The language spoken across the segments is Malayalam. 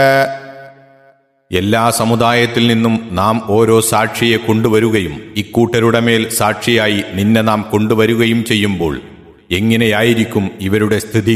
എല്ലാ സമുദായത്തിൽ നിന്നും നാം ഓരോ സാക്ഷിയെ കൊണ്ടുവരുകയും ഇക്കൂട്ടരുടെ മേൽ സാക്ഷിയായി നിന്നെ നാം കൊണ്ടുവരികയും ചെയ്യുമ്പോൾ എങ്ങനെയായിരിക്കും ഇവരുടെ സ്ഥിതി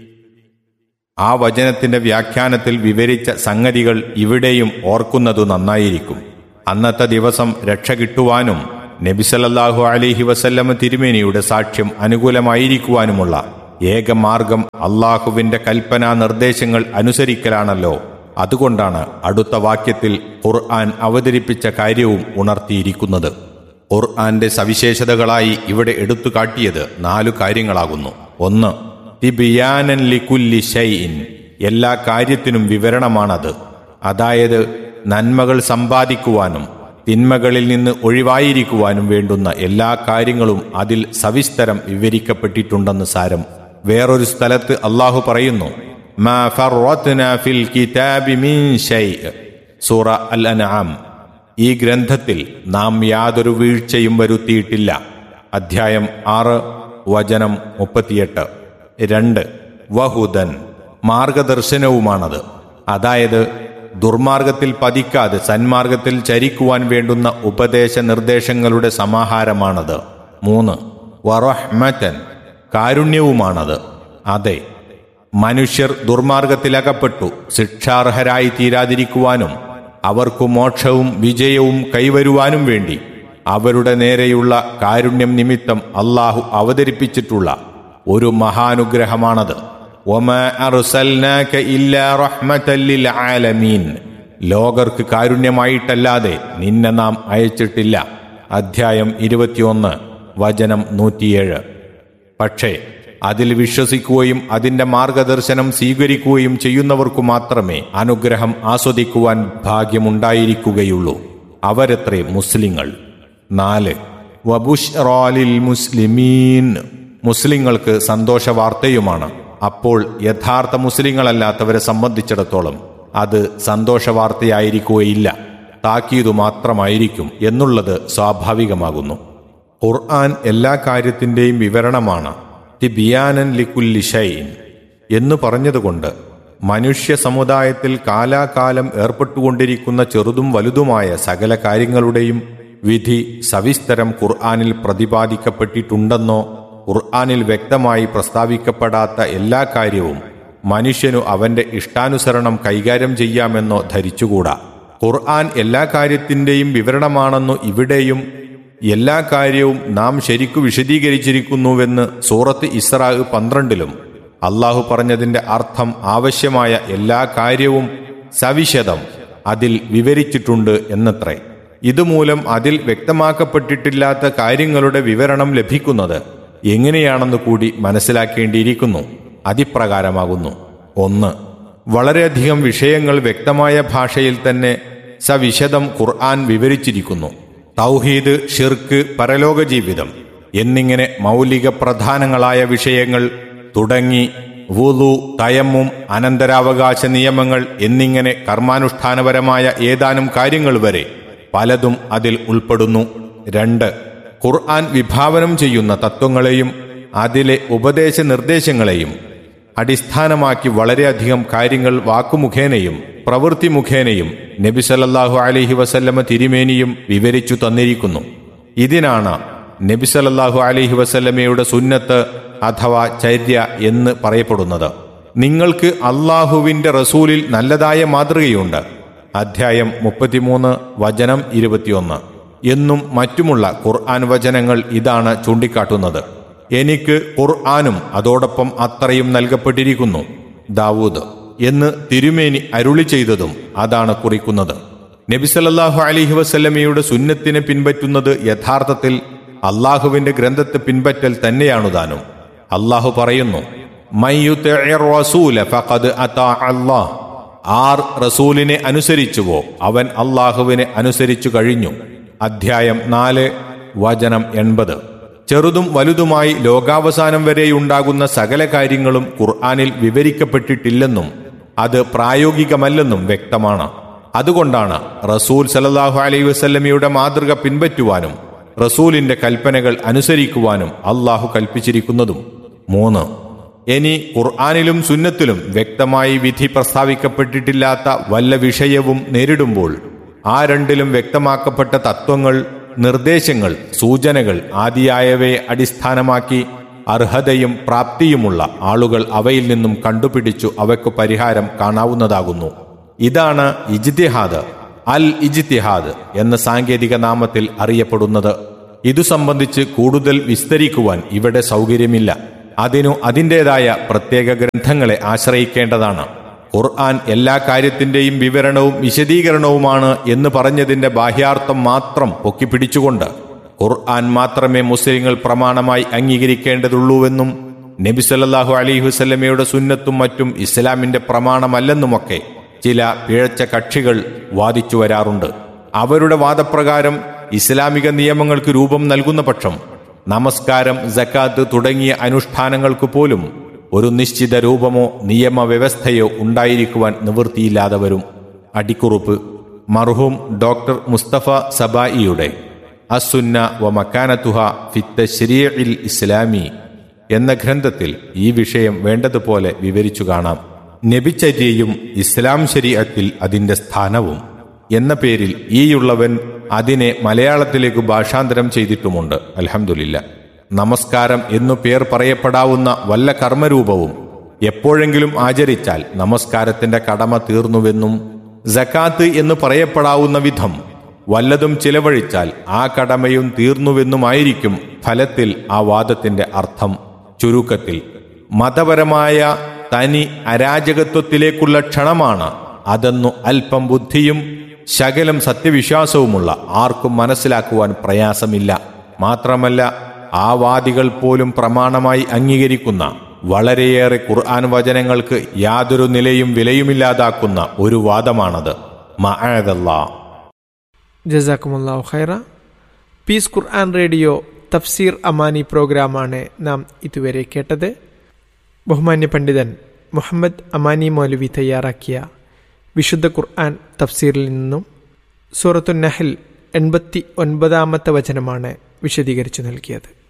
ആ വചനത്തിന്റെ വ്യാഖ്യാനത്തിൽ വിവരിച്ച സംഗതികൾ ഇവിടെയും ഓർക്കുന്നതു നന്നായിരിക്കും അന്നത്തെ ദിവസം രക്ഷ കിട്ടുവാനും നബിസലല്ലാഹു അലിഹി വസല്ലമ തിരുമേനിയുടെ സാക്ഷ്യം അനുകൂലമായിരിക്കുവാനുമുള്ള ഏക മാർഗം അള്ളാഹുവിന്റെ കൽപ്പനാ നിർദ്ദേശങ്ങൾ അനുസരിക്കലാണല്ലോ അതുകൊണ്ടാണ് അടുത്ത വാക്യത്തിൽ ഖുർആൻ അവതരിപ്പിച്ച കാര്യവും ഉണർത്തിയിരിക്കുന്നത് ഖുർആന്റെ സവിശേഷതകളായി ഇവിടെ എടുത്തു കാട്ടിയത് നാലു കാര്യങ്ങളാകുന്നു ഒന്ന് തിബിയാനൻ ലിക്കുല്ലി ഷൈഇൻ എല്ലാ കാര്യത്തിനും വിവരണമാണത് അതായത് നന്മകൾ സമ്പാദിക്കുവാനും തിന്മകളിൽ നിന്ന് ഒഴിവായിരിക്കുവാനും വേണ്ടുന്ന എല്ലാ കാര്യങ്ങളും അതിൽ സവിസ്തരം വിവരിക്കപ്പെട്ടിട്ടുണ്ടെന്ന് സാരം വേറൊരു സ്ഥലത്ത് അള്ളാഹു പറയുന്നു മാ ഫർറത്ന ഫിൽ കിതാബി മിൻ ഷൈഅ സൂറ അൽ അൻആം ഈ ഗ്രന്ഥത്തിൽ നാം യാതൊരു വീഴ്ചയും വരുത്തിയിട്ടില്ല അധ്യായം ആറ് വചനം മുപ്പത്തിയെട്ട് രണ്ട് വഹുദൻ മാർഗദർശനവുമാണത് അതായത് ദുർമാർഗത്തിൽ പതിക്കാതെ സന്മാർഗത്തിൽ ചരിക്കുവാൻ വേണ്ടുന്ന ഉപദേശ നിർദ്ദേശങ്ങളുടെ സമാഹാരമാണത് മൂന്ന് വറഹ്മറ്റൻ കാരുണ്യവുമാണത് അതെ മനുഷ്യർ ദുർമാർഗത്തിലകപ്പെട്ടു ശിക്ഷാർഹരായി തീരാതിരിക്കുവാനും അവർക്കു മോക്ഷവും വിജയവും കൈവരുവാനും വേണ്ടി അവരുടെ നേരെയുള്ള കാരുണ്യം നിമിത്തം അള്ളാഹു അവതരിപ്പിച്ചിട്ടുള്ള ഒരു മഹാനുഗ്രഹമാണത് ഒമാ അർസൽനാക ഇല്ലാ റഹ്മത്തൻ ലിൽ ആലമീൻ ലോകർക്ക് കാരുണ്യമായിട്ടല്ലാതെ നിന്നെ നാം അയച്ചിട്ടില്ല അധ്യായം ഇരുപത്തിയൊന്ന് വചനം നൂറ്റിയേഴ് പക്ഷേ അതിൽ വിശ്വസിക്കുകയും അതിന്റെ മാർഗദർശനം സ്വീകരിക്കുകയും ചെയ്യുന്നവർക്കു മാത്രമേ അനുഗ്രഹം ആസ്വദിക്കുവാൻ ഭാഗ്യമുണ്ടായിരിക്കുകയുള്ളൂ അവരത്രേ മുസ്ലിങ്ങൾ നാല് വബുഷ്റാലിൽ മുസ്ലിമീൻ മുസ്ലിങ്ങൾക്ക് സന്തോഷ വാർത്തയുമാണ് അപ്പോൾ യഥാർത്ഥ മുസ്ലിങ്ങളല്ലാത്തവരെ സംബന്ധിച്ചിടത്തോളം അത് സന്തോഷ വാർത്തയായിരിക്കുകയില്ല താക്കീതു മാത്രമായിരിക്കും എന്നുള്ളത് സ്വാഭാവികമാകുന്നു ഖുർആൻ എല്ലാ കാര്യത്തിന്റെയും വിവരണമാണ് തിബിയാനൻ ലിക്കുല്ലി ഷൈൻ എന്ന് പറഞ്ഞതുകൊണ്ട് മനുഷ്യ സമുദായത്തിൽ കാലാകാലം ഏർപ്പെട്ടുകൊണ്ടിരിക്കുന്ന ചെറുതും വലുതുമായ സകല കാര്യങ്ങളുടെയും വിധി സവിസ്തരം ഖുർആനിൽ പ്രതിപാദിക്കപ്പെട്ടിട്ടുണ്ടെന്നോ ഖുർആനിൽ വ്യക്തമായി പ്രസ്താവിക്കപ്പെടാത്ത എല്ലാ കാര്യവും മനുഷ്യനു അവന്റെ ഇഷ്ടാനുസരണം കൈകാര്യം ചെയ്യാമെന്നോ ധരിച്ചുകൂടാ ഖുർആൻ എല്ലാ കാര്യത്തിന്റെയും വിവരണമാണെന്നു ഇവിടെയും എല്ലാ കാര്യവും നാം ശരിക്കു വിശദീകരിച്ചിരിക്കുന്നുവെന്ന് സൂറത്ത് ഇസ്രാ പന്ത്രണ്ടിലും അള്ളാഹു പറഞ്ഞതിന്റെ അർത്ഥം ആവശ്യമായ എല്ലാ കാര്യവും സവിശദം അതിൽ വിവരിച്ചിട്ടുണ്ട് എന്നത്രേ ഇതുമൂലം അതിൽ വ്യക്തമാക്കപ്പെട്ടിട്ടില്ലാത്ത കാര്യങ്ങളുടെ വിവരണം ലഭിക്കുന്നത് എങ്ങനെയാണെന്ന് കൂടി മനസ്സിലാക്കേണ്ടിയിരിക്കുന്നു അതിപ്രകാരമാകുന്നു ഒന്ന് വളരെയധികം വിഷയങ്ങൾ വ്യക്തമായ ഭാഷയിൽ തന്നെ സവിശദം ഖുർആൻ വിവരിച്ചിരിക്കുന്നു തൗഹീദ് ഷിർക്ക് പരലോക ജീവിതം എന്നിങ്ങനെ മൗലിക പ്രധാനങ്ങളായ വിഷയങ്ങൾ തുടങ്ങി വുളു തയമ്മും അനന്തരാവകാശ നിയമങ്ങൾ എന്നിങ്ങനെ കർമാനുഷ്ഠാനപരമായ ഏതാനും കാര്യങ്ങൾ വരെ പലതും അതിൽ ഉൾപ്പെടുന്നു രണ്ട് ഖുർആൻ വിഭാവനം ചെയ്യുന്ന തത്വങ്ങളെയും അതിലെ ഉപദേശ നിർദ്ദേശങ്ങളെയും അടിസ്ഥാനമാക്കി വളരെയധികം കാര്യങ്ങൾ വാക്കുമുഖേനയും പ്രവൃത്തി മുഖേനയും നബി സല്ലല്ലാഹു അലൈഹി വസല്ലമ തിരുമേനിയും വിവരിച്ചു തന്നിരിക്കുന്നു ഇതിനാണ് നബി സല്ലല്ലാഹു അലൈഹി വസല്ലമയുടെ സുന്നത്ത് അഥവാ ചര്യ എന്ന് പറയപ്പെടുന്നത് നിങ്ങൾക്ക് അള്ളാഹുവിന്റെ റസൂലിൽ നല്ലതായ മാതൃകയുണ്ട് അധ്യായം മുപ്പത്തിമൂന്ന് വചനം ഇരുപത്തിയൊന്ന് എന്നും മറ്റുമുള്ള ഖുർആൻ വചനങ്ങൾ ഇതാണ് ചൂണ്ടിക്കാട്ടുന്നത് എനിക്ക് ഖുർആാനും അതോടൊപ്പം അത്രയും നൽകപ്പെട്ടിരിക്കുന്നു ദാവൂദ് എന്ന് തിരുമേനി അരുളി ചെയ്തതും അതാണ് കുറിക്കുന്നത് നബിസലല്ലാഹു അലിഹി വസല്ലമയുടെ സുന്നത്തിനെ പിൻപറ്റുന്നത് യഥാർത്ഥത്തിൽ അള്ളാഹുവിന്റെ ഗ്രന്ഥത്തെ പിൻപറ്റൽ തന്നെയാണു താനും അള്ളാഹു പറയുന്നു "മയ്യുത്തിഇർ റസൂല ഫഖദ് അതാ അല്ലാഹ്." ആർ റസൂലിനെ അനുസരിച്ചുവോ അവൻ അള്ളാഹുവിനെ അനുസരിച്ചു കഴിഞ്ഞു അധ്യായം നാല് വചനം എൺപത് ചെറുതും വലുതുമായി ലോകാവസാനം വരെയുണ്ടാകുന്ന സകല കാര്യങ്ങളും ഖുർആാനിൽ വിവരിക്കപ്പെട്ടിട്ടില്ലെന്നും അത് പ്രായോഗികമല്ലെന്നും വ്യക്തമാണ് അതുകൊണ്ടാണ് റസൂൽ സലല്ലാഹു അലൈഹി വസല്ലമയുടെ മാതൃക പിൻപറ്റുവാനും റസൂലിന്റെ കൽപ്പനകൾ അനുസരിക്കുവാനും അള്ളാഹു കൽപ്പിച്ചിരിക്കുന്നതും മൂന്ന് ഇനി ഖുർആാനിലും സുന്നത്തിലും വ്യക്തമായി വിധി പ്രസ്താവിക്കപ്പെട്ടിട്ടില്ലാത്ത വല്ല വിഷയവും നേരിടുമ്പോൾ ആ രണ്ടിലും വ്യക്തമാക്കപ്പെട്ട തത്വങ്ങൾ നിർദ്ദേശങ്ങൾ സൂചനകൾ ആദിയായവയെ അടിസ്ഥാനമാക്കി അർഹതയും പ്രാപ്തിയുമുള്ള ആളുകൾ അവയിൽ നിന്നും കണ്ടുപിടിച്ചു അവയ്ക്കു പരിഹാരം കാണാവുന്നതാകുന്നു ഇതാണ് ഇജ്തിഹാദ് അൽ ഇജ്തിഹാദ് എന്ന സാങ്കേതിക നാമത്തിൽ അറിയപ്പെടുന്നത് ഇതു സംബന്ധിച്ച് കൂടുതൽ വിസ്തരിക്കുവാൻ ഇവിടെ സൗകര്യമില്ല അതിനു അതിൻ്റെതായ പ്രത്യേക ഗ്രന്ഥങ്ങളെ ആശ്രയിക്കേണ്ടതാണ് ഖുർആൻ എല്ലാ കാര്യത്തിന്റെയും വിവരണവും വിശദീകരണവുമാണ് എന്ന് പറഞ്ഞതിന്റെ ബാഹ്യാർത്ഥം മാത്രം പൊക്കിപ്പിടിച്ചുകൊണ്ട് ഖുർആൻ മാത്രമേ മുസ്ലിങ്ങൾ പ്രമാണമായി അംഗീകരിക്കേണ്ടതുള്ളൂവെന്നും നബി സല്ലല്ലാഹു അലൈഹി വസല്ലമയുടെ സുന്നത്തും മറ്റും ഇസ്ലാമിന്റെ പ്രമാണമല്ലെന്നുമൊക്കെ ചില പിഴച്ച കക്ഷികൾ വാദിച്ചു വരാറുണ്ട് അവരുടെ വാദപ്രകാരം ഇസ്ലാമിക നിയമങ്ങൾക്ക് രൂപം നൽകുന്ന പക്ഷം നമസ്കാരം ജക്കാത്ത് തുടങ്ങിയ അനുഷ്ഠാനങ്ങൾക്ക് പോലും ഒരു നിശ്ചിത രൂപമോ നിയമവ്യവസ്ഥയോ ഉണ്ടായിരിക്കുവാൻ നിവൃത്തിയില്ലാതെ വരും അടിക്കുറുപ്പ് മർഹൂം ഡോക്ടർ മുസ്തഫ സബായിയുടെ അസുന്ന വ മക്കാനത്തുഹ ഫിത്ത ശരീഇൽ ഇസ്ലാമി എന്ന ഗ്രന്ഥത്തിൽ ഈ വിഷയം വേണ്ടതുപോലെ വിവരിച്ചു കാണാം നബിചര്യയും ഇസ്ലാം ശരീഅത്തിൽ അതിന്റെ സ്ഥാനവും എന്ന പേരിൽ ഈയുള്ളവൻ അതിനെ മലയാളത്തിലേക്ക് ഭാഷാന്തരം ചെയ്തിട്ടുമുണ്ട് അൽഹംദുലില്ല നമസ്കാരം എന്നു പേർ പറയപ്പെടാവുന്ന വല്ല കർമ്മരൂപവും എപ്പോഴെങ്കിലും ആചരിച്ചാൽ നമസ്കാരത്തിന്റെ കടമ തീർന്നുവെന്നും ജക്കാത്ത് എന്ന് പറയപ്പെടാവുന്ന വിധം വല്ലതും ചിലവഴിച്ചാൽ ആ കടമയും തീർന്നുവെന്നുമായിരിക്കും ഫലത്തിൽ ആ വാദത്തിന്റെ അർത്ഥം ചുരുക്കത്തിൽ മതപരമായ തനി അരാജകത്വത്തിലേക്കുള്ള ക്ഷണമാണ് അതെന്നു അല്പം ബുദ്ധിയും ശകലം സത്യവിശ്വാസവുമുള്ള ആർക്കും മനസ്സിലാക്കുവാൻ പ്രയാസമില്ല മാത്രമല്ല ആ വാദികൾ പോലും പ്രമാണമായി അംഗീകരിക്കുന്ന വളരെയേറെ ഖുർആൻ വചനങ്ങൾക്ക് യാതൊരു നിലയും വിലയുമില്ലാതാക്കുന്ന ഒരു വാദമാണത് മഅദല്ലാ ജസാക്കുമുല്ലാഹു ഖൈറ പീസ് ഖുർആൻ റേഡിയോ തഫ്സീർ അമാനി പ്രോഗ്രാമാണ് നാം ഇതുവരെ കേട്ടത് ബഹുമാന്യ പണ്ഡിതൻ മുഹമ്മദ് അമാനി മൗലവി തയ്യാറാക്കിയ വിശുദ്ധ ഖുർആൻ തഫ്സീറിൽ നിന്നും സൂറത്തു നഹൽ എൺപത്തി ഒൻപതാമത്തെ വചനമാണ് വിശദീകരിച്ചു നൽകിയത്